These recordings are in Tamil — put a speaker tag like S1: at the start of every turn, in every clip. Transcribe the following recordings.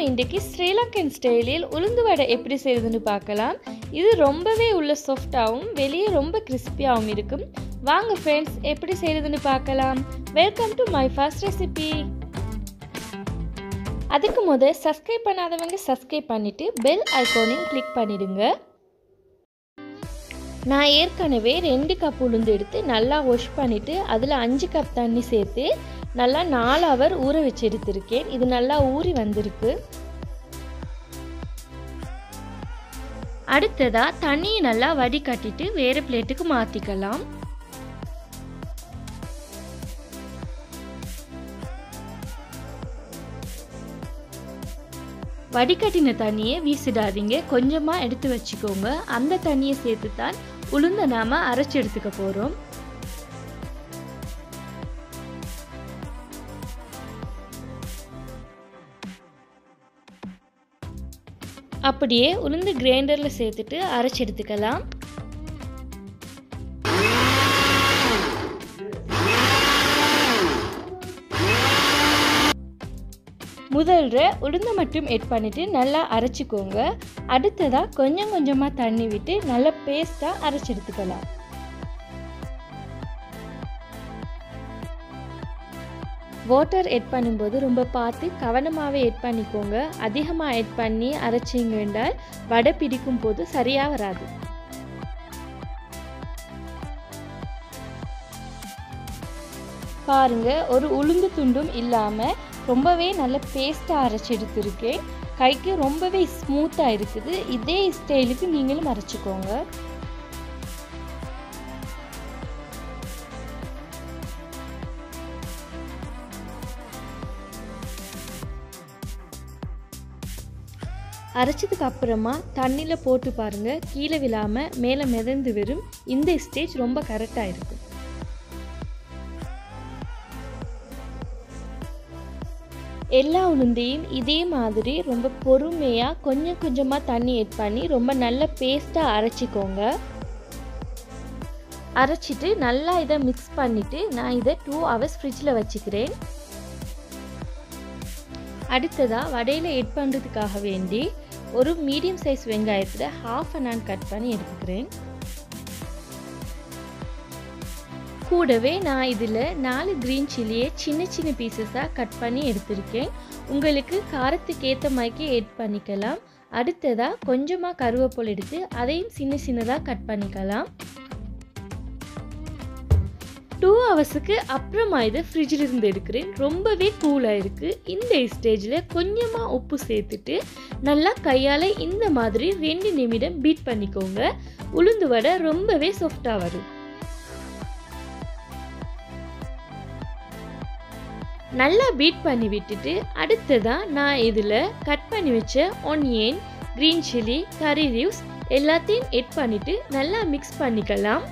S1: இன்றைக்கு ஸ்ரீலங்கன் ஸ்டைலில் உளுந்து வடை எப்படி செய்யுதுன்னு பார்க்கலாம் இது ரொம்பவே உள்ள சாஃப்டாகவும் வெளியே ரொம்ப கிறிஸ்பியாகவும் இருக்கும் வாங்க ஃப்ரெண்ட்ஸ் எப்படி செய்யுதுன்னு பார்க்கலாம் welcome to my first recipe அதுக்கு முத சப்ஸ்கிரைப் பண்ணாதவங்க சப்ஸ்கிரைப் பண்ணிவிட்டு பெல் ஐக்கானையும் கிளிக் பண்ணிடுங்க நான் ஏற்கனவே ரெண்டு கப் உளுந்து எடுத்து நல்லா வாஷ் பண்ணிவிட்டு அதில் அஞ்சு கப் தண்ணி சேர்த்து நல்லா நாலு ஹவர் ஊற வச்சு எடுத்திருக்கேன் இது நல்லா ஊறி வந்திருக்கு அடுத்ததா தண்ணியை நல்லா வடிகட்டிட்டு வேறு பிளேட்டுக்கு மாற்றிக்கலாம் வடிகட்டின தண்ணியை வீசிடாதீங்க கொஞ்சமாக எடுத்து வச்சுக்கோங்க அந்த தண்ணியை சேர்த்து தான் உளுந்த நாம் அரைச்சி எடுத்துக்க போகிறோம் அப்படியே உளுந்து கிரைண்டரில் சேர்த்துட்டு அரைச்சி எடுத்துக்கலாம் முதல்ல உளுந்தை மட்டும் எட் பண்ணிவிட்டு நல்லா அரைச்சிக்கோங்க அடுத்ததாக கொஞ்சம் கொஞ்சமாக தண்ணி விட்டு நல்லா பேஸ்ட்டாக அரைச்சி எடுத்துக்கலாம் வாட்டர் எட் பண்ணும்போது ரொம்ப பார்த்து கவனமாகவே எட் பண்ணிக்கோங்க அதிகமாக எட் பண்ணி அரைச்சிங்க என்றால் வடை பிடிக்கும் போது சரியாக வராது பாருங்க ஒரு உளுந்து துண்டும் இல்லாமல் ரொம்பவே நல்ல பேஸ்ட்டாக அரைச்சி எடுத்துருக்கேன் கைக்கு ரொம்பவே ஸ்மூத்தாக இருக்குது இதே ஸ்டைலுக்கு நீங்களும் அரைச்சிக்கோங்க அரைச்சதுக்கு அப்புறமா தண்ணியில் போட்டு பாருங்கள் கீழே விழாமல் மேலே மிதந்து வரும் இந்த ஸ்டேஜ் ரொம்ப கரெக்டாக இருக்கும் எல்லா உளுந்தையும் இதே மாதிரி ரொம்ப பொறுமையாக கொஞ்சம் கொஞ்சமாக தண்ணி எட் பண்ணி ரொம்ப நல்ல பேஸ்ட்டாக அரைச்சிக்கோங்க அரைச்சிட்டு நல்லா இதை மிக்ஸ் பண்ணிவிட்டு நான் இதை டூ ஹவர்ஸ் ஃப்ரிட்ஜில் வச்சுக்கிறேன் அடுத்ததாக வடையில் எட் பண்ணுறதுக்காக வேண்டி ஒரு மீடியம் சைஸ் வெங்காயத்தில் ஹாஃப் அன் ஆன் கட் பண்ணி எடுத்துக்கிறேன் கூடவே நான் இதில் நாலு க்ரீன் சில்லியை சின்ன சின்ன பீசஸாக கட் பண்ணி எடுத்திருக்கேன் உங்களுக்கு காரத்துக்கு ஏற்ற மாதிரிக்கே எட் பண்ணிக்கலாம் அடுத்ததாக கொஞ்சமாக கருவேப்பிலை எடுத்து அதையும் சின்ன சின்னதாக கட் பண்ணிக்கலாம் டூ ஹவர்ஸுக்கு அப்புறமா இதை ஃப்ரிட்ஜில் இருந்து எடுக்கிறேன் ரொம்பவே கூலாக இருக்குது இந்த ஸ்டேஜில் கொஞ்சமாக உப்பு சேர்த்துட்டு நல்லா கையால் இந்த மாதிரி ரெண்டு நிமிடம் பீட் பண்ணிக்கோங்க உளுந்து வடை ரொம்பவே சாஃப்டாக வரும் நல்லா பீட் பண்ணி விட்டுட்டு அடுத்ததாக நான் இதில் கட் பண்ணி வச்ச onion green chilli curry leaves எல்லாத்தையும் எட் பண்ணிவிட்டு நல்லா மிக்ஸ் பண்ணிக்கலாம்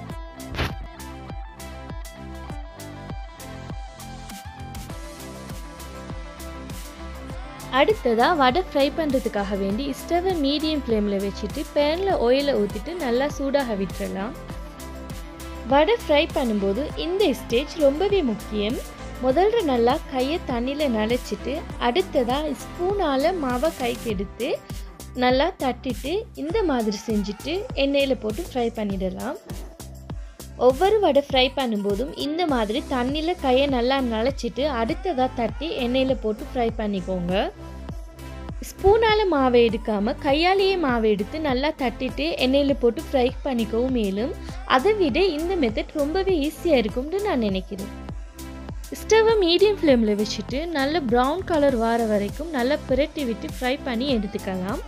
S1: அடுத்ததாக வடை ஃப்ரை பண்ணுறதுக்காக வேண்டி ஸ்டவை மீடியம் ஃப்ளேமில் வச்சுட்டு பேனில் ஆயிலை ஊற்றிட்டு நல்லா சூடாக விட்டுறலாம் வடை ஃப்ரை பண்ணும்போது இந்த ஸ்டேஜ் ரொம்பவே முக்கியம் முதல்ல நல்லா கையை தண்ணியில் நனைச்சிட்டு அடுத்ததாக ஸ்பூனால் மாவை கைக்கு எடுத்து நல்லா தட்டிட்டு இந்த மாதிரி செஞ்சுட்டு எண்ணெயில் போட்டு ஃப்ரை பண்ணிடலாம் ஒவ்வொரு வடை ஃப்ரை பண்ணும்போதும் இந்த மாதிரி தண்ணியில் கையை நல்லா நனைச்சிட்டு அடுத்ததாக தட்டி எண்ணெயில் போட்டு ஃப்ரை பண்ணிக்கோங்க ஸ்பூனால் மாவை எடுக்காமல் கையாலேயே மாவை எடுத்து நல்லா தட்டிட்டு எண்ணெயில் போட்டு ஃப்ரை பண்ணிக்கவும் மேலும் அதை விட இந்த மெத்தட் ரொம்பவே ஈஸியாக இருக்கும்னு நான் நினைக்கிறேன் ஸ்டவ்வை மீடியம் ஃப்ளேமில் வச்சுட்டு நல்ல ப்ரௌன் கலர் வர வரைக்கும் நல்லா புரட்டி விட்டு ஃப்ரை பண்ணி எடுத்துக்கலாம்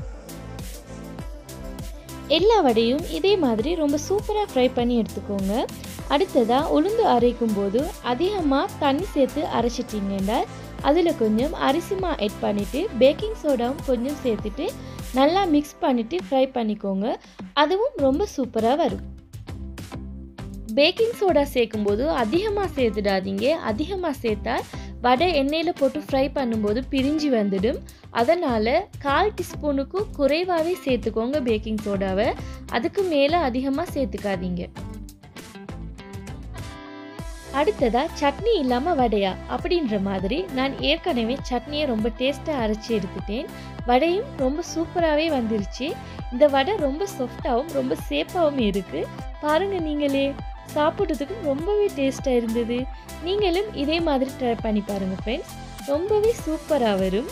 S1: எல்லா வடையும் இதே மாதிரி ரொம்ப சூப்பராக ஃப்ரை பண்ணி எடுத்துக்கோங்க அடுத்ததாக உளுந்து அரைக்கும் போது அதிகமாக தண்ணி சேர்த்து அரைச்சிட்டிங்கன்னா அதில் கொஞ்சம் அரிசிமா எட் பண்ணிவிட்டு பேக்கிங் சோடாவும் கொஞ்சம் சேர்த்துட்டு நல்லா மிக்ஸ் பண்ணிவிட்டு ஃப்ரை பண்ணிக்கோங்க அதுவும் ரொம்ப சூப்பராக வரும் பேக்கிங் சோடா சேர்க்கும்போது அதிகமாக சேர்த்துடாதீங்க அதிகமாக சேர்த்தா வடை எண்ணெயில் போட்டு ஃப்ரை பண்ணும்போது பிரிஞ்சு வந்துடும் அதனால் கால் டீஸ்பூனுக்கும் குறைவாகவே சேர்த்துக்கோங்க பேக்கிங் சோடாவை அதுக்கு மேலே அதிகமாக சேர்த்துக்காதீங்க அடுத்ததாக சட்னி இல்லாமல் வடையா அப்படின்ற மாதிரி நான் ஏற்கனவே சட்னியை ரொம்ப டேஸ்ட்டாக அரைச்சி எடுத்துட்டேன் வடையும் ரொம்ப சூப்பராகவே வந்துருச்சு இந்த வடை ரொம்ப சாஃப்டாகவும் ரொம்ப சேஃபாகவும் இருக்குது பாருங்கள் நீங்களே சாப்பிட்றதுக்கு ரொம்பவே டேஸ்ட்டாக இருந்தது நீங்களும் இதே மாதிரி ட்ரை பண்ணி பாருங்கள் ஃப்ரெண்ட்ஸ் ரொம்பவே சூப்பராக வரும்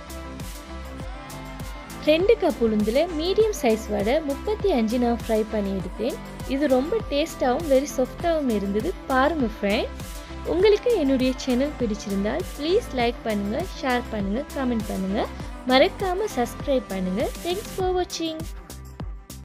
S1: ரெண்டு கப் உளுந்தில் மீடியம் சைஸ் வடை முப்பத்தி அஞ்சு நான் ஃப்ரை பண்ணி எடுத்தேன் இது ரொம்ப டேஸ்ட்டாகவும் வெரி சாஃப்டாகவும் இருந்தது பாருங்கள் ஃப்ரெண்ட்ஸ் உங்களுக்கு என்னுடைய சேனல் பிடிச்சிருந்தால் ப்ளீஸ் லைக் பண்ணுங்கள் ஷேர் பண்ணுங்கள் கமெண்ட் பண்ணுங்கள் மறக்காமல் சப்ஸ்கிரைப் பண்ணுங்கள் தேங்க்ஸ் ஃபார் வாட்சிங்